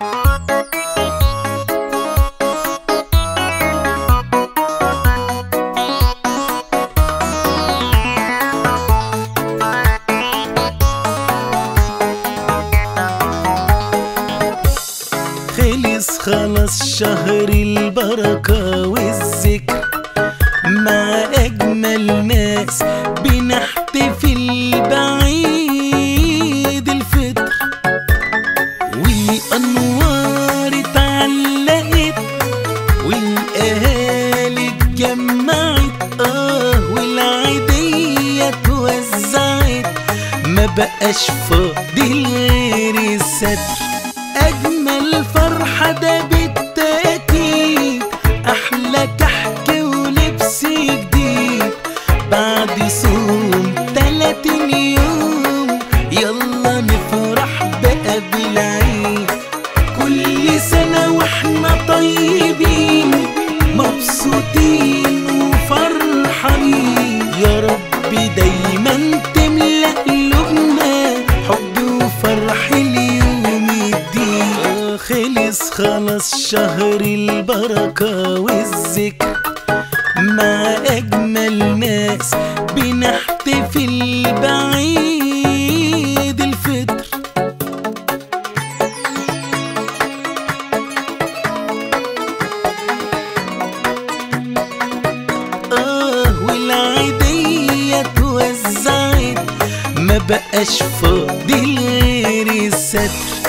خلص خلاص شهر البركة والذكر مع أجمل ناس بنحتفل بعيد الفطر والأنوار اتعلقت والأهالي اتجمعت آه والعيدية اتوزعت ما بقاش فاضل غير الستر أجمل فرحة ده بالتأكيد أحلى كحك ولبس جديد بعد صوم تلاتين يوم يلا نفرح بقى بالعيد كل سنة واحنا طيبين مبسوطين وفرحانين يا رب دايما تملأ قلوبنا حب وفرح اليوم الدين آه خلص خلاص شهر البركة والذكر مع أجمل ناس بنحتفل بعيد الفطر آه والعيدية اتوزعت ما بقاش فاضل غير الستر